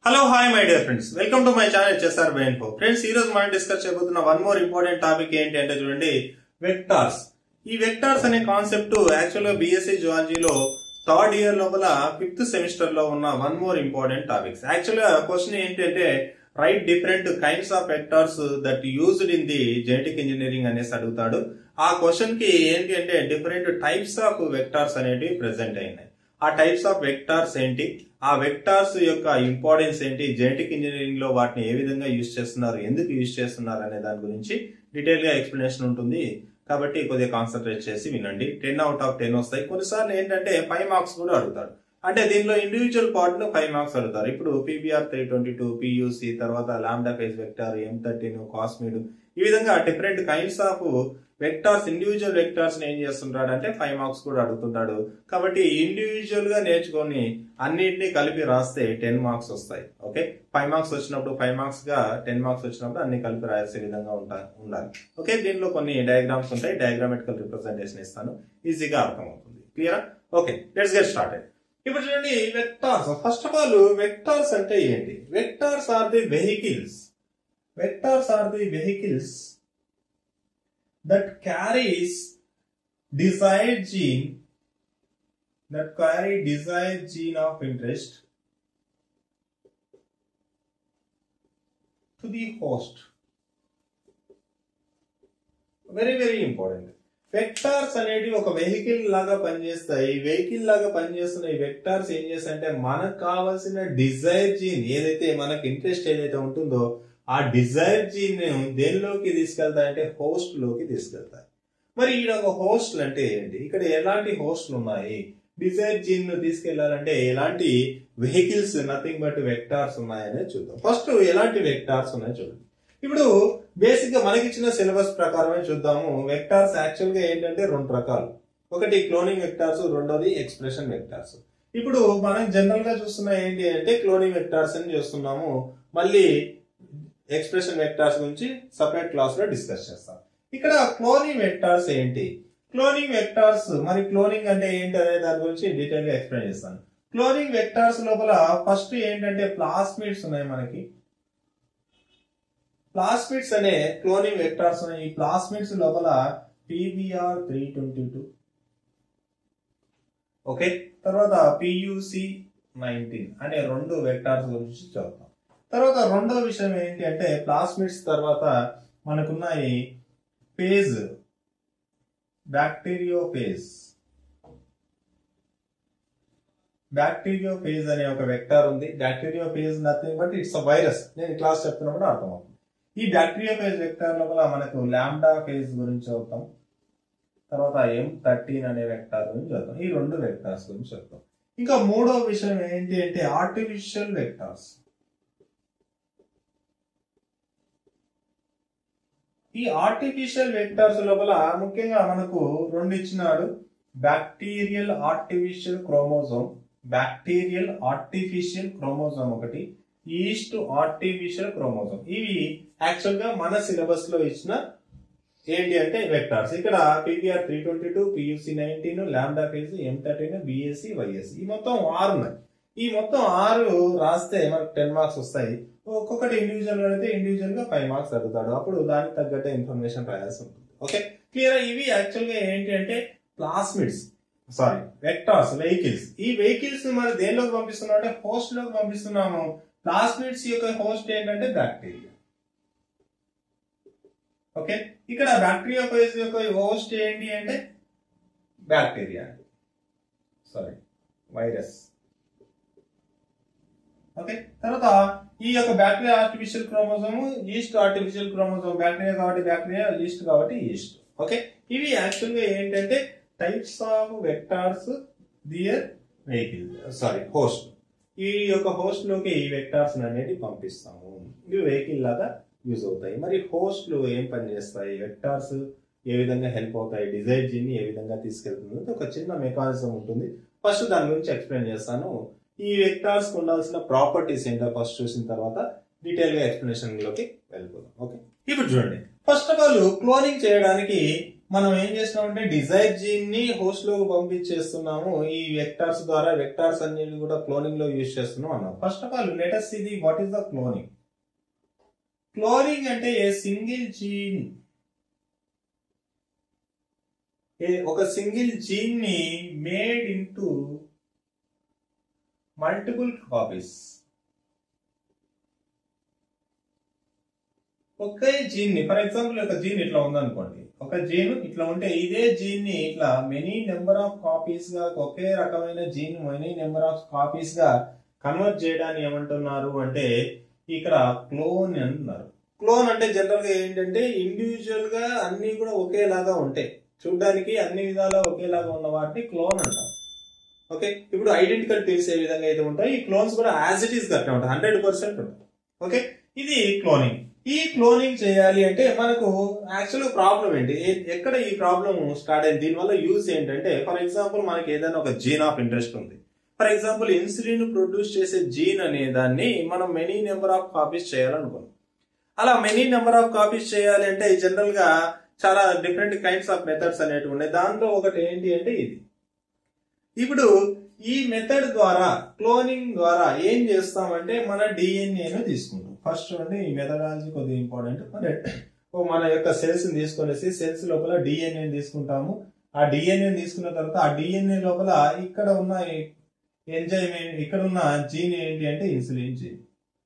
hello hi my dear friends welcome to my channel HSR binfo friends ఈ రోజు మనం discuss చేయబోతున్న one more important topic ఏంటి అంటే చూడండి వెక్టార్స్ ఈ వెక్టార్స్ అనే కాన్సెప్ట్ యాక్చువల్ గా బీఎస్సీ జువాలజీలో థర్డ్ ఇయర్ లోపల ఫిఫ్త్ సెమిస్టర్ లో ఉన్న one more important topics actual గా క్వశ్చన్ ఏంటంటే right different kinds of vectors that used in the genetic engineering అనేసి అడుగుతాడు ఆ క్వశ్చన్ కి ఏంటి అంటే డిఫరెంట్ టైప్స్ ఆఫ్ వెక్టార్స్ అనేటివి ప్రెసెంట్ అయినాయి ఆ టైప్స్ ఆఫ్ వెక్టార్స్ ఏంటి ఆ వెక్టార్స్ యొక్క ఇంపార్టెన్స్ ఏంటి జెనెటిక్ ఇంజనీరింగ్ లో వాటిని ఏ విధంగా యూజ్ చేస్తున్నారు ఎందుకు యూజ్ చేస్తున్నారు అనే దాని గురించి డీటెయిల్ గా ఎక్స్ప్లెనేషన్ ఉంటుంది కాబట్టి కొద్దిగా కాన్సన్ట్రేట్ చేసి వినండి టెన్ అవుట్ ఆఫ్ టెన్ వస్తాయి కొన్నిసార్లు ఏంటంటే ఫైవ్ మార్క్స్ కూడా అడుగుతాడు అంటే దీనిలో ఇండివిజువల్ పార్ట్ ను ఫైవ్ మార్క్స్ అడుగుతారు ఇప్పుడు PBR three twenty two pUC తర్వాత lambda phage vector M thirteen cosmid ఈ విధంగా different kinds of vectors individual vectors ఏం చేస్తుంటాడు అంటే ఫైవ్ మార్క్స్ కూడా అడుగుతుంటాడు కాబట్టి ఇండివిజువల్ గా నేర్చుకొని అన్నింటినీ కలిపి రాస్తే టెన్ మార్క్స్ వస్తాయి ఓకే ఫైవ్ మార్క్స్ వచ్చినప్పుడు ఫైవ్ మార్క్స్ గా టెన్ మార్క్స్ వచ్చినప్పుడు అన్ని కలిపి రాసే విధంగా ఉంటా ఉండాలి ఓకే దీనిలో కొన్ని డయాగ్రామ్స్ ఉంటాయి డయాగ్రామెటికల్ రిప్రజెంటేషన్ ఇస్తాను ఈజీగా అర్థమవుతుంది క్లియరా ఓకే లెట్స్ గెట్ స్టార్టెడ్ ఇప్పుడు చూడండి vectors first of all vectors అంటే ఏంటి vectors are the vehicles vectors are the vehicles that carries desired gene that carry desired gene of interest to the host very very important vectors అనేవి ఒక vehicle లాగా పనిచేస్తాయి vehicle లాగా పనిచేస్తున్న ఈ vectors ఏం చేస్తాయంటే మనకు కావాల్సిన డిజైర్ జీన్ ఏదైతే మనకు ఇంట్రెస్ట్ ఏదైతే ఉంటుందో ఆ డిజైర్ జీన్ దేనిలోకి తీసుకెళ్తాయంటే హోస్ట్ లోకి తీసుకెళ్తాయి మరి ఈడ ఒక హోస్ట్లు అంటే ఏంటి ఇక్కడ ఎలాంటి హోస్ట్లు ఉన్నాయి డిజైర్ జీన్ ను తీసుకెళ్లాలంటే ఎలాంటి వెహికల్స్ నథింగ్ బట్ వెక్టార్స్ ఉన్నాయని చూద్దాం ఫస్ట్ ఎలాంటి వెక్టార్స్ ఉన్నాయో చూడండి ఇప్పుడు బేసిక్ గా మనకి ఇచ్చిన సిలబస్ ప్రకారమే చూద్దాము వెక్టార్స్ యాక్చువల్ గా ఏంటంటే రెండు రకాలు ఒకటి క్లోనింగ్ వెక్టార్స్ రెండోది ఎక్స్ప్రెషన్ వెక్టార్స్ ఇప్పుడు మనం జనరల్ గా చూస్తున్న ఏంటి అంటే క్లోనింగ్ వెక్టార్స్ అని చూస్తున్నాము మళ్ళీ ఎక్స్ప్రెషన్ వెక్టార్స్ గురించి సపరేట్ క్లాస్ లో డిస్కస్ చేస్తాం ఇక్కడ క్లోనింగ్ వెక్టార్స్ ఏంటి క్లోనింగ్ వెక్టార్స్ మరి క్లోనింగ్ అంటే ఏంటి అనే దాని గురించి డీటెయిల్ గా ఎక్స్ప్లెయిన్ చేస్తాను క్లోనింగ్ వెక్టార్స్ లోపల ఫస్ట్ ఏంటంటే ప్లాస్మిడ్స్ ఉన్నాయి మనకి ప్లాస్మిడ్స్ అనే క్లోనింగ్ వెక్టార్స్ ఉన్నాయి ఈ ప్లాస్మిడ్స్ లోపల PBR three twenty two okay తర్వాత పియుసి నైన్టీన్ అనే రెండు వెక్టార్స్ గురించి చదువుతాం తర్వాత రెండో విషయం ఏంటి అంటే ప్లాస్మిడ్స్ తర్వాత మనకున్నాయి phage bacteriophage bacteriophage అనే ఒక వెక్టార్ ఉంది bacteriophage nothing but it's a virus నేను క్లాస్ చెప్తున్నప్పుడు అర్థమవుతుంది ఈ బ్యాక్టీరియో పేజ్ వెక్టార్ లోపల మనకు లాండా ఫేజ్ గురించి చదువుతాం తర్వాత ఎం థర్టీన్ అనే వెక్టార్ గురించి చదువుతాం ఈ రెండు వెక్టార్స్ గురించి చదువుతాం ఇంకా మూడో విషయం ఏంటి అంటే ఆర్టిఫిషియల్ వెక్టార్స్ ఈ ఆర్టిఫిషియల్ వెక్టార్స్ లోపల ముఖ్యంగా మనకు రెండు ఇచ్చినాడు bacterial artificial chromosome bacterial artificial chromosome ఒకటి ఈస్ట్ ఆర్టిఫిషియల్ క్రోమోజోమ్ ఇవి యాక్చువల్ గా మన సిలబస్ లో ఇచ్చిన ఏంటి అంటే వెక్టార్స్ ఇక్కడ PBR three twenty two PUC nineteen lambda phage M thirteen BAC YAC ఈ మొత్తం ఆరు ఉన్నాయి ఈ మొత్తం ఆరు రాస్తే మనకు టెన్ మార్క్స్ వస్తాయి ఒక్కొక్కటి ఇండివిజువల్ గా అయితే ఇండివిజువల్ గా ఫైవ్ మార్క్స్ అడుగుతాడు అప్పుడు దానికి తగ్గట్టే ఇన్ఫర్మేషన్ రాయాల్సి ఉంటుంది ఓకే క్లియర్ ఇవి యాక్చువల్ గా ఏంటి అంటే ప్లాస్మిడ్స్ సారీ వెక్టార్స్ వెహికల్స్ ఈ వెహికల్స్ మరి దేనిలోకి పంపిస్తున్నాం అంటే హోస్ట్ లోకి పంపిస్తున్నాము ప్లాస్మిడ్స్ యొక్క హోస్ట్ ఏంటంటే బ్యాక్టీరియా ఓకే ఇక్కడ బ్యాక్టీరియా ఫేజ్ యొక్క హోస్ట్ ఏంటి అంటే బ్యాక్టీరియా సారీ వైరస్ ఓకే తర్వాత ఈ యొక్క bacteria artificial chromosome yeast artificial chromosome bacteria కాబట్టి బ్యాక్టీరియా ఈస్ట్ కాబట్టి ఈస్ట్ ఓకే ఇవి యాక్చువల్ గా ఏంటంటే types of vectors their vehicle sorry host ఈ యొక్క హోస్ట్ లోకి ఈ వెక్టార్స్ అనేది పంపిస్తాము ఇవి వెహికల్ లాగా యూజ్ అవుతాయి మరి హోస్ట్లు ఏం పని చేస్తాయి వెక్టార్స్ ఏ విధంగా హెల్ప్ అవుతాయి డిజైర్ జీన్ ఏ విధంగా తీసుకెళ్తుంది ఒక చిన్న మెకానిజం ఉంటుంది ఫస్ట్ దాని గురించి ఎక్స్ప్లెయిన్ చేస్తాను ఈ వెక్టార్స్ ఉండాల్సిన ప్రాపర్టీస్ ఏంటో ఫస్ట్ చూసిన తర్వాత డీటెయిల్ గా ఎక్స్ప్లెనేషన్ లోకి వెళ్ళిపోదాం ఓకే ఇప్పుడు చూడండి ఫస్ట్ ఆఫ్ ఆల్ క్లోనింగ్ చేయడానికి మనం ఏం చేస్తున్నామంటే డిజైర్ జీన్ ని హోస్ట్ లోకి పంపించేస్తున్నాము ఈ వెక్టార్స్ ద్వారా వెక్టార్స్ అన్నిటి కూడా క్లోనింగ్ లో యూజ్ చేస్తున్నాం అన్నాం ఫస్ట్ ఆఫ్ ఆల్ లెటస్ ఇది what is the cloning cloning అంటే ఏ సింగిల్ జీన్ ఒక సింగిల్ జీన్ ని మేడ్ ఇంటూ మల్టిపుల్ కాపీస్ ఒకే జీన్ ని ఫర్ ఎగ్జాంపుల్ ఒక జీన్ ఇట్లా ఉందనుకోండి ఒక జీన్ ఇట్లా ఉంటే ఇదే జీన్ ని ఇట్లా మెనీ నెంబర్ ఆఫ్ కాపీస్ గా ఒకే రకమైన gene many number of copies గా కన్వర్ట్ చేయడాన్ని ఏమంటున్నారు అంటే ఇక్కడ క్లోన్ అంటున్నారు క్లోన్ అంటే జనరల్ గా ఏంటంటే ఇండివిజువల్ గా అన్ని కూడా ఒకేలాగా ఉంటాయి చూడడానికి అన్ని విధాలా ఒకేలాగా ఉన్న వాటిని క్లోన్ అంటారు ఓకే ఇప్పుడు ఐడెంటికల్ ట్విన్స్ ఏ విధంగా అయితే ఉంటాయి ఈ క్లోన్స్ కూడా యాజ్ ఇట్ ఈస్ కరెక్ట్ ఉంటాయి హండ్రెడ్ పర్సెంట్ ఉంటాయి ఓకే ఇది క్లోనింగ్ ఈ క్లోనింగ్ చేయాలి అంటే మనకు యాక్చువల్ ప్రాబ్లం ఏంటి ఏ- ఎక్కడ ఈ ప్రాబ్లం స్టార్ట్ అయింది దీనివల్ల యూజ్ ఏంటంటే ఫర్ ఎగ్జాంపుల్ మనకి ఏదైనా ఒక జీన్ ఆఫ్ ఇంట్రెస్ట్ ఉంది ఫర్ ఎగ్జాంపుల్ ఇన్సులిన్ ప్రొడ్యూస్ చేసే జీన్ అనే దాన్ని మనం మెనీ నెంబర్ ఆఫ్ కాపీస్ చేయాలనుకున్నాం అలా మెనీ నెంబర్ ఆఫ్ కాపీస్ చేయాలి అంటే జనరల్ గా చాలా డిఫరెంట్ కైండ్స్ ఆఫ్ మెథడ్స్ అనేవి ఉన్నాయి దాంట్లో ఒకటి ఏంటి అంటే ఇది ఇప్పుడు ఈ మెథడ్ ద్వారా క్లోనింగ్ ద్వారా ఏం చేస్తామంటే మన డిఎన్ఏను తీసుకుంటాం ఫస్ట్ అంటే ఈ మెథడాలజీ కొద్దిగా ఇంపార్టెంట్ మన ఓ మన యొక్క సెల్స్ తీసుకొనేసి సెల్స్ లోపల డిఎన్ఏ తీసుకుంటాము ఆ డిఎన్ఏ తీసుకున్న తర్వాత ఆ డిఎన్ఏ లోపల ఇక్కడ ఉన్న ఎంజైమ్ ఇక్కడ ఉన్న జీన్ ఏంటి అంటే ఇన్సులిన్ జీన్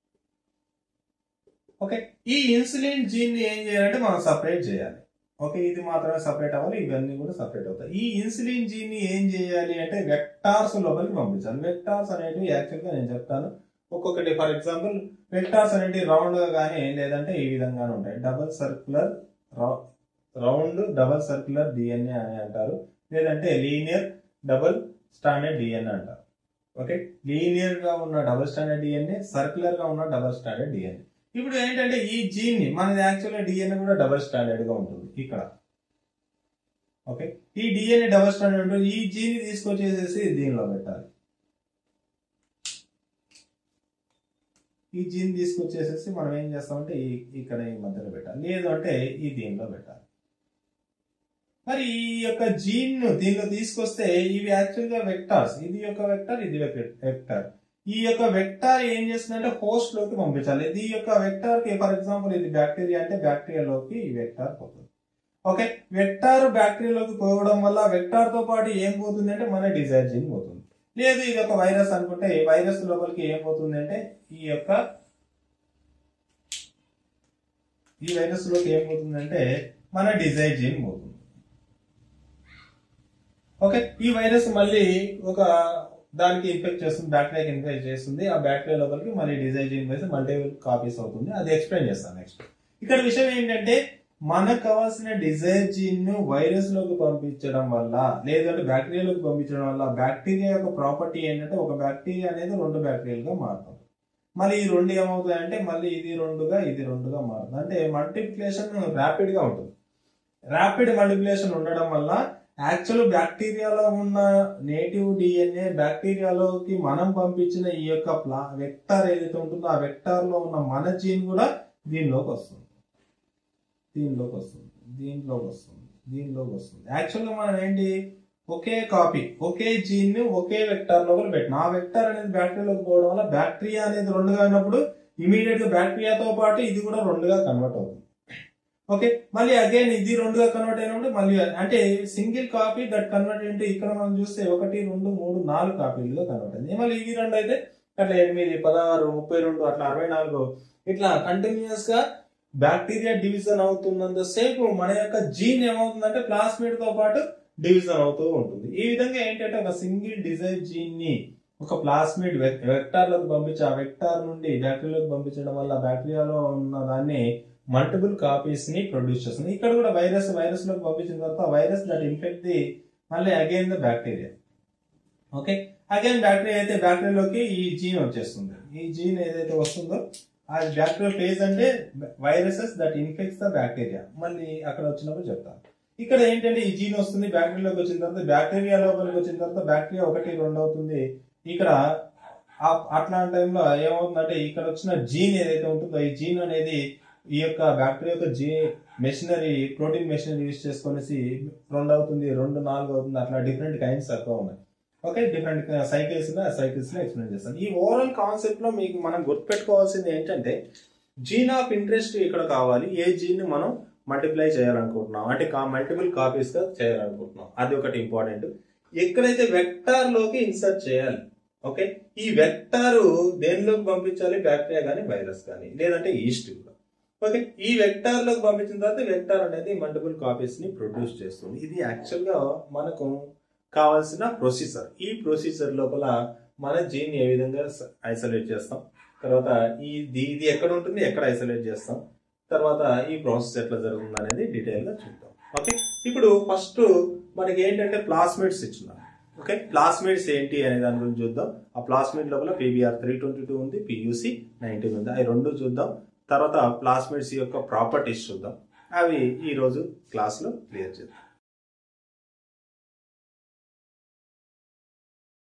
ఓకే ఈ ఇన్సులిన్ జీన్ ని ఏం చేయాలంటే మనం సపరేట్ చేయాలి ఓకే ఇది మాత్రమే సపరేట్ అవ్వాలి ఇవన్నీ కూడా సపరేట్ అవుతాయి ఈ ఇన్సులిన్ జీన్ ని ఏం చేయాలి అంటే వెక్టార్స్ లోపలికి పంపించాలి వెక్టార్స్ అనేటివి యాక్చువల్ గా నేను చెప్తాను ఒక్కొక్కటి ఫర్ ఎగ్జాంపుల్ వెక్టార్స్ అనేటివి రౌండ్ గా కానీ లేదంటే ఈ విధంగానే ఉంటాయి double circular round double circular DNA అని అంటారు లేదంటే లీనియర్ డబుల్ స్టాండర్డ్ డిఎన్ఏ అంటారు ఓకే లీనియర్ గా ఉన్న డబుల్ స్టాండర్డ్ డిఎన్ఏ సర్క్యులర్ గా ఉన్న డబుల్ స్టాండర్డ్ డిఎన్ఏ ఇప్పుడు ఏంటంటే ఈ జీన్ ని మనది యాక్చువల్గా డిఎన్ఏ కూడా డబుల్ స్టాండర్డ్ గా ఉంటుంది ఇక్కడ ఓకే ఈ డిఎన్ఏ డబుల్ స్టాండర్డ్ ఉంటుంది ఈ జీన్ ని తీసుకొచ్చేసేసి దీనిలో పెట్టాలి ఈ జీన్ తీసుకొచ్చేసేసి మనం ఏం చేస్తామంటే ఈ ఇక్కడ ఈ మధ్యలో పెట్టాలి లేదు అంటే ఈ దీనిలో పెట్టాలి మరి ఈ యొక్క జీన్ ను దీనిలో తీసుకొస్తే ఇవి యాక్చువల్ గా వెక్టార్స్ ఇది యొక్క వెక్టార్ ఇది వెక్టార్ ఈ యొక్క వెక్టార్ ఏం చేస్తుందంటే హోస్ట్ లోకి పంపించాలి ఇది యొక్క వెక్టార్ కి ఫర్ ఎగ్జాంపుల్ ఇది బ్యాక్టీరియా అంటే బ్యాక్టీరియాలోకి ఈ వెక్టార్ పోతుంది ఓకే వెక్టార్ బ్యాక్టీరియాలోకి పోవడం వల్ల వెక్టార్ తో పాటు ఏం పోతుంది అంటే మన డిజైర్ జీన్ పోతుంది లేదు ఇది ఒక వైరస్ అనుకుంటే ఈ వైరస్ లోపలికి ఏం పోతుంది అంటే ఈ యొక్క ఈ వైరస్ లోకి ఏం పోతుందంటే మన డిజైర్ జీన్ పోతుంది ఓకే ఈ వైరస్ మళ్ళీ ఒక దానికి ఇన్ఫెక్ట్ చేస్తుంది బ్యాక్టీరియాకి ఇన్ఫెక్ట్ చేస్తుంది ఆ బ్యాక్టీరియా లోపలికి మళ్ళీ డిజైన్ జీన్ వేసి మల్టిపుల్ కాపీస్ అవుతుంది అది ఎక్స్ప్లెయిన్ చేస్తాను నెక్స్ట్ ఇక్కడ విషయం ఏంటంటే మనకు కావాల్సిన డిజైర్ జీన్ ను వైరస్ లోకి పంపించడం వల్ల లేదంటే బ్యాక్టీరియాలోకి పంపించడం వల్ల బ్యాక్టీరియా యొక్క ప్రాపర్టీ ఏంటంటే ఒక బ్యాక్టీరియా అనేది రెండు బ్యాక్టీరియాలుగా మారుతుంది మళ్ళీ ఈ రెండు ఏమవుతాయంటే మళ్ళీ ఇది రెండుగా ఇది రెండుగా మారుతుంది అంటే మల్టిప్లికేషన్ ర్యాపిడ్ గా ఉంటుంది ర్యాపిడ్ మల్టిప్లికేషన్ ఉండడం వల్ల యాక్చువల్ బ్యాక్టీరియాలో ఉన్న నేటివ్ డిఎన్ఏ బ్యాక్టీరియాలోకి మనం పంపించిన ఈ యొక్క ప్లా వెక్టార్ ఏదైతే ఉంటుందో ఆ వెక్టార్ లో ఉన్న మన జీన్ కూడా దీనిలోకి వస్తుంది దీనిలోకి వస్తుంది దీంట్లోకి వస్తుంది దీనిలోకి వస్తుంది యాక్చువల్గా మనం ఏంటి ఒకే కాపీ ఒకే జీన్ ని ఒకే వెక్టార్ లోపల పెట్టిన ఆ వెక్టార్ అనేది బ్యాక్టీరియాలోకి పోవడం వల్ల బ్యాక్టీరియా అనేది రెండుగా అయినప్పుడు ఇమీడియట్ గా బ్యాక్టీరియాతో పాటు ఇది కూడా రెండుగా కన్వర్ట్ అవుతుంది ఓకే మళ్ళీ అగైన్ ఇది రెండుగా కన్వర్ట్ అయినప్పుడు మళ్ళీ అంటే సింగిల్ కాపీ దట్ కన్వర్ట్ అంటే ఇక్కడ మనం చూస్తే ఒకటి రెండు మూడు నాలుగు కాపీలుగా కన్వర్ట్ అయింది మళ్ళీ ఇవి రెండు అయితే అట్లా ఎనిమిది పదహారు ముప్పై రెండు అట్లా అరవై నాలుగు ఇట్లా కంటిన్యూస్ గా బ్యాక్టీరియా డివిజన్ అవుతున్నంత సేపు మన యొక్క జీన్ ఏమవుతుందంటే ప్లాస్మిడ్ తో పాటు డివిజన్ అవుతూ ఉంటుంది ఈ విధంగా ఏంటంటే ఒక సింగిల్ డిజైర్ జీన్ ని ఒక ప్లాస్మిడ్ వెక్టార్ లోకి పంపించి ఆ వెక్టార్ నుండి బ్యాక్టీరియాలోకి పంపించడం వల్ల బ్యాక్టీరియాలో ఉన్న దాన్ని మల్టిపుల్ కాపీస్ ని ప్రొడ్యూస్ చేస్తుంది ఇక్కడ కూడా వైరస్ వైరస్ లోకి పంపించిన తర్వాత వైరస్ దట్ ఇన్ఫెక్ట్ ది మళ్ళీ again the bacteria okay again bacteria అయితే బ్యాక్టీరియాలోకి ఈ జీన్ వచ్చేస్తుంది ఈ జీన్ ఏదైతే వస్తుందో ఆ బ్యాక్టీరియా ఫేజ్ అంటే viruses that infects the bacteria మళ్ళీ అక్కడ వచ్చినప్పుడు చెప్తాను ఇక్కడ ఏంటంటే ఈ జీన్ వస్తుంది బ్యాక్టీరియాలోకి వచ్చిన తర్వాత బ్యాక్టీరియా లోపలికి వచ్చిన తర్వాత బ్యాక్టీరియా ఒకటి రెండు అవుతుంది ఇక్కడ ఆ- అట్లాంటి టైంలో ఏమవుతుందంటే ఇక్కడ వచ్చిన జీన్ ఏదైతే ఉంటుందో ఈ జీన్ అనేది ఈ యొక్క బ్యాక్టీరియా యొక్క జీ మెషినరీ ప్రోటీన్ మెషినరీ యూజ్ చేసుకునేసి రెండు అవుతుంది రెండు నాలుగు అవుతుంది అట్లా డిఫరెంట్ కైండ్స్ తక్కువ ఉన్నాయి okay different cycles cycles explain చేస్తాను ఈ ఓవరాల్ కాన్సెప్ట్ లో మీకు మనం గుర్తుపెట్టుకోవాల్సింది ఏంటంటే జీన్ ఆఫ్ ఇంట్రెస్ట్ ఇక్కడ కావాలి ఏ జీన్ ని మనం మల్టిప్లై చేయాలనుకుంటున్నాం అంటే మల్టిపుల్ కాపీస్ గా చేయాలనుకుంటున్నాం అది ఒకటి ఇంపార్టెంట్ ఎక్కడైతే వెక్టార్ లోకి ఇన్సర్ట్ చేయాలి ఓకే ఈ వెక్టార్ దేనిలోకి పంపించాలి బ్యాక్టీరియా కానీ వైరస్ కానీ లేదంటే ఈస్ట్ కూడా ఓకే ఈ వెక్టార్ లోకి పంపించిన తర్వాత వెక్టార్ అనేది మల్టిపుల్ కాపీస్ ని ప్రొడ్యూస్ చేస్తుంది ఇది యాక్చువల్ గా మనకు కావాల్సిన ప్రొసీజర్ ఈ ప్రొసీజర్ లోపల మన జీన్ ఏ విధంగా ఐసోలేట్ చేస్తాం తర్వాత ఈ ఇది ఇది ఎక్కడ ఉంటుంది ఎక్కడ ఐసోలేట్ చేస్తాం తర్వాత ఈ ప్రాసెస్ ఎట్లా జరుగుతుంది అనేది డీటెయిల్ గా చూద్దాం ఓకే ఇప్పుడు ఫస్ట్ మనకి ఏంటంటే ప్లాస్మేట్స్ ఇచ్చినారు ఓకే ప్లాస్మేట్స్ ఏంటి అనే దాని గురించి చూద్దాం ఆ ప్లాస్మేట్ లోపల పీబీఆర్ త్రీ ట్వంటీ టూ ఉంది పియూసి నైన్టీన్ ఉంది అవి రెండు చూద్దాం తర్వాత ప్లాస్మేట్స్ యొక్క ప్రాపర్టీస్ చూద్దాం అవి ఈ రోజు క్లాస్ లో క్లియర్ చేద్దాం